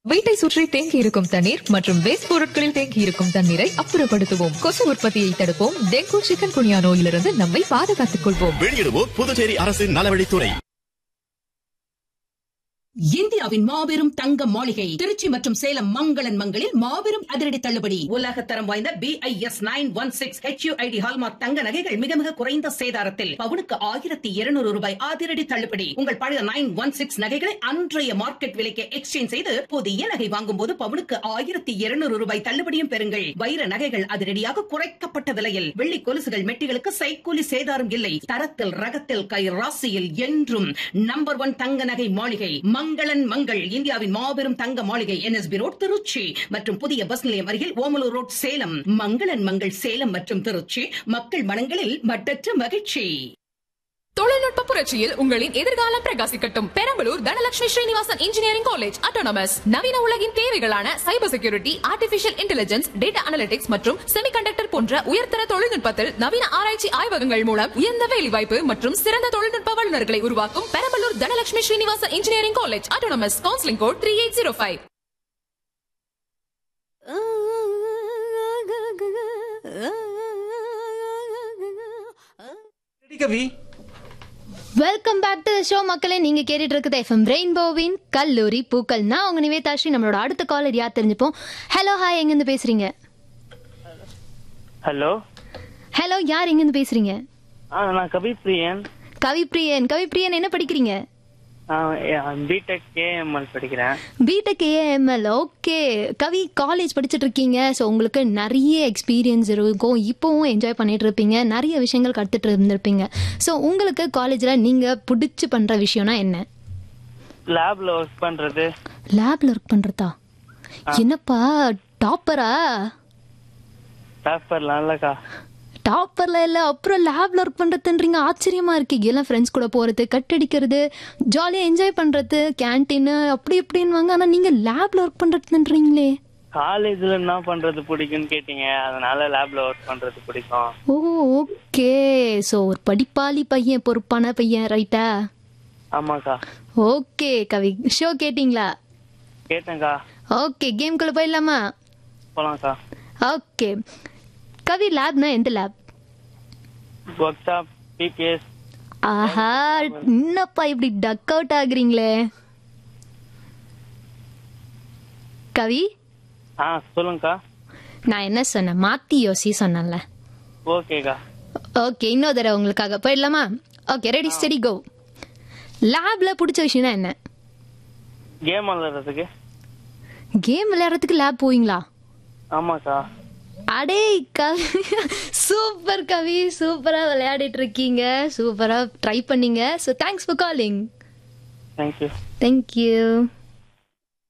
வீட்டை சுற்றி தேங்கி இருக்கும் தண்ணீர் மற்றும் வேஸ்ட் பொருட்களில் தேங்கி இருக்கும் தண்ணீரை அப்புறப்படுத்துவோம் கொசு உற்பத்தியை தடுப்போம் டெங்கு சிக்கன் குனியா நோயிலிருந்து நம்மை பாதுகாத்துக் கொள்வோம் வெளியிடுவோர் புதுச்சேரி அரசின் நலவழித்துறை இந்தியாவின் மாபெரும் தங்க மாளிகை திருச்சி மற்றும் சேலம் மங்களன் மங்களில் மாபெரும் அதிரடி தள்ளுபடி உலக தரம் வாய்ந்த B I S nine one six HUID hallmark தங்க நகைகள் மிக மிக குறைந்த சேதாரத்தில் பவுனுக்கு ஆயிரத்தி இருநூறு ரூபாய் அதிரடி தள்ளுபடி உங்கள் பழைய நைன் ஒன் சிக்ஸ் நகைகளை அன்றைய மார்க்கெட் விலைக்கு எக்ஸ்சேஞ்ச் செய்து புதிய நகை வாங்கும் போது பவுனுக்கு ஆயிரத்தி இருநூறு ரூபாய் தள்ளுபடியும் பெறுங்கள் வைர நகைகள் அதிரடியாக குறைக்கப்பட்ட விலையில் வெள்ளி கொலுசுகள் மெட்டிகளுக்கு சைக்கூலி சேதாரம் இல்லை தரத்தில் ரகத்தில் கை ராசியில் என்றும் நம்பர் ஒன் தங்க நகை மாளிகை மங்களன் மங்கள் இந்தியாவின் மாபெரும் தங்க மாளிகை என்எஸ்பி ரோட் திருச்சி மற்றும் புதிய பஸ் நிலையம் அருகில் ஓமலூர் ரோட் சேலம் மங்களன் மங்கள் சேலம் மற்றும் திருச்சி மக்கள் மனங்களில் மட்டற்ற மகிழ்ச்சி தொழில்நுட்ப புரட்சியில் உங்களின் எதிர்காலம் பிரகாசிக்கட்டும் Perambalur Dhanalakshmi Srinivasan engineering college autonomous நவீன உலகின் தேவைகளான cyber security artificial intelligence data analytics மற்றும் செமிகண்டக்டர் போன்ற உயர்தர தொழில்நுட்பத்தில் நவீன ஆராய்ச்சி ஆய்வகங்கள் மூலம் உயர்ந்த வேலைவாய்ப்பு மற்றும் சிறந்த தொழில்நுட்ப வல்லுநர்களை உருவாக்கும் Perambalur Dhanalakshmi Srinivasan engineering college autonomous counselling code three eight zero five ready Kavi welcome back to show மக்களே நீங்க கேட்டுட்டு இருக்குது எஃப்எம் ரெயின்போவின் கல்லூரி பூக்கள் நான் உங்க நிவேதாஸ்ரீ நம்மளோட அடுத்த காலர் யார் தெரிஞ்சுப்போம் ஹலோ ஹாய் எங்கிருந்து பேசுறீங்க ஹலோ ஹலோ யார் எங்கிருந்து பேசுறீங்க ஆ நான் கவிப்ரியன் கவிப்ரியன் கவிப்ரியன் என்ன படிக்கிறீங்க பிடெக் கேஎம்எல் படிக்கிறேன் BTech AML okay Kavi college படிச்சுட்டு இருக்கீங்க ஸோ உங்களுக்கு நிறைய எக்ஸ்பீரியன்ஸ் இருக்கும் இப்போவும் என்ஜாய் பண்ணிட்டு இருப்பீங்க நிறைய விஷயங்கள் கற்றுட்டு இருந்திருப்பீங்க ஸோ உங்களுக்கு காலேஜில் நீங்கள் பிடிச்சி பண்ணுற விஷயம்னா என்ன லேப்ல ஒர்க் பண்றது லேப்ல ஒர்க் பண்ணுறதா என்னப்பா டாப்பரா பேப்பர்லாம் இல்லக்கா டாப்பர்ல இல்ல அப்புறம் லேப்ல ஒர்க் பண்றதுன்றீங்க ஆச்சரியமா இருக்கு எல்லாம் ஃப்ரெண்ட்ஸ் கூட போறது கட் அடிக்கிறது ஜாலியா என்ஜாய் பண்றது கேன்டீன் அப்படி இப்படின்வாங்க ஆனா நீங்க லேப்ல ஒர்க் பண்றதுன்றீங்களே காலேஜ்ல என்ன பண்றது பிடிக்கும்னு கேட்டீங்க அதனால லேப்ல ஒர்க் பண்றது பிடிக்கும் ஓ ஓகே ஸோ ஒரு படிப்பாளி பையன் பொறுப்பான பையன் ரைட்டா ஆமாக்கா ஓகே கவி ஷோ கேட்டிங்களா கேட்டேன்க்கா ஓகே கேம்குள்ள போயிடலாமா போலாம்க்கா ஓகே கவி லேப்னா எந்த லேப் ஒர்க் ஷாப் பிபிஎஸ் ஆஹா என்னப்பா இப்படி டக் அவுட் ஆகுறீங்களே கவி ஆ சொல்லுங்கக்கா நான் என்ன சொன்னேன் மாத்தி யோசி சொன்னேன்ல ஓகேக்கா ஓகே இன்னொரு தடவை உங்களுக்காக போயிடலாமா ஓகே ரெடி ஸ்டடி கோ லேப்ல பிடிச்ச விஷயம்னா என்ன கேம் விளையாடுறதுக்கு கேம் விளையாடுறதுக்கு லேப் போவீங்களா ஆமாக்கா அடே கவி சூப்பர் கவி சூப்பரா விளையாடிட்டு இருக்கீங்க சூப்பரா ட்ரை பண்ணீங்க so thanks for calling thank you thank you